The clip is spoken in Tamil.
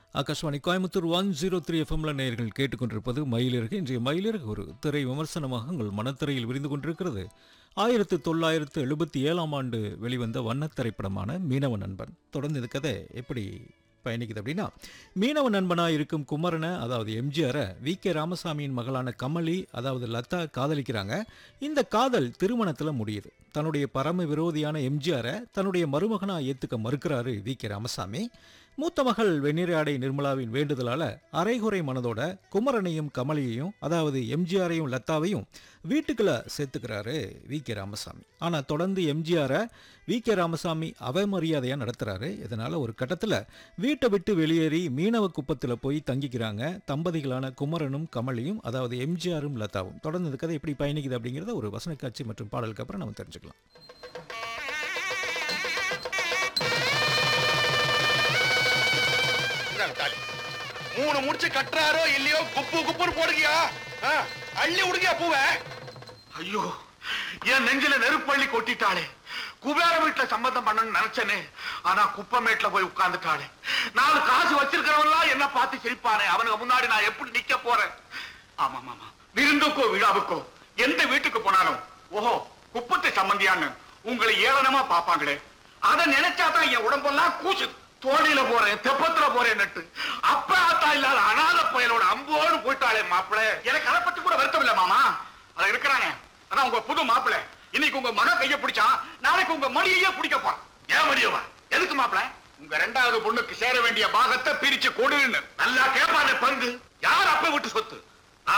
Akashvani Coimbatore one zero three எஃப்எம்ல நேயர்கள் கேட்டுக்கொண்டிருப்பது மயிலிறகு இன்றைய மயிலிறகு ஒரு திரை விமர்சனமாக உங்கள் மனத்திரையில் விரிந்து கொண்டிருக்கிறது ஆயிரத்து தொள்ளாயிரத்து எழுபத்தி ஏழாம் ஆண்டு வெளிவந்த வண்ணத் திரைப்படமான மீனவ நண்பன் தொடர்ந்து இந்த கதை எப்படி பயணிக்குது அப்படின்னா மீனவ நண்பனாக இருக்கும் குமரனை அதாவது எம்ஜிஆரை வி கே ராமசாமியின் மகளான கமலி அதாவது லதா காதலிக்கிறாங்க இந்த காதல் திருமணத்தில் முடியுது தன்னுடைய பரம விரோதியான எம்ஜிஆரை தன்னுடைய மருமகனாக ஏற்றுக்க மறுக்கிறாரு வி கே ராமசாமி மூத்த மகள் வெண்ணிராடை நிர்மலாவின் வேண்டுதலால அரைகுறை மனதோட குமரனையும் கமலியையும் அதாவது எம்ஜிஆரையும் லத்தாவையும் வீட்டுக்குள்ள சேர்த்துக்கிறாரு வி கே ராமசாமி ஆனால் தொடர்ந்து எம்ஜிஆரை வி கே ராமசாமி அவமரியாதையாக நடத்துறாரு இதனால ஒரு கட்டத்தில் வீட்டை விட்டு வெளியேறி மீனவ குப்பத்தில் போய் தங்கிக்கிறாங்க தம்பதிகளான குமரனும் கமலியும் அதாவது எம்ஜிஆரும் லதாவும் தொடர்ந்து இந்த கதை எப்படி பயணிக்குது அப்படிங்கிறத ஒரு வசன காட்சி மற்றும் பாடலுக்கு அப்புறம் நம்ம தெரிஞ்சுக்கலாம் இந்தாங்க தாலி. மூணு முடிச்சு கட்டுறாரோ இல்லையோ குப்பு குப்புன்னு போடுகியா ஆ, அள்ளி விடுகியா பூவ ஐயோ என் நெஞ்சில நெருப்பள்ளி கொட்டிட்டாளே குபேர வீட்டுல சம்பந்தம் பண்ணணும்னு நினைச்சனே ஆனா குப்பமேட்ல போய் உட்கார்ந்துட்டாளே நாலு காசு வச்சிருக்கிறவன்லாம் என்ன பார்த்து சிரிப்பானே அவனுக்கு முன்னாடி நான் எப்படி நிக்க போறேன் ஆமா ஆமா விருந்துக்கோ விழாவுக்கோ எந்த வீட்டுக்கு போனாலும் ஓஹோ குப்பத்தை சம்பந்தியான்னு உங்களை ஏளனமா பாப்பாங்களே அத நினைச்சாதான் என் உடம்பெல்லாம் கூசுது தோழியில போறேன் தெப்பத்துல போறேன் நட்டு அப்ப ஆத்தா இல்லாத அனாத பயலோட அம்போடு போயிட்டாளே மாப்பிள எனக்கு அதை பத்தி கூட வருத்தம் இல்ல மாமா அத இருக்கிறாங்க அதான் உங்க புது மாப்பிள இன்னைக்கு உங்க மக கைய பிடிச்சா நாளைக்கு உங்க மடியையே பிடிக்க போறான் ஏன் மடியவா எதுக்கு மாப்பிள உங்க ரெண்டாவது பொண்ணுக்கு சேர வேண்டிய பாகத்தை பிரிச்சு கொடுன்னு நல்லா கேட்பானே பங்கு யார் அப்ப விட்டு சொத்து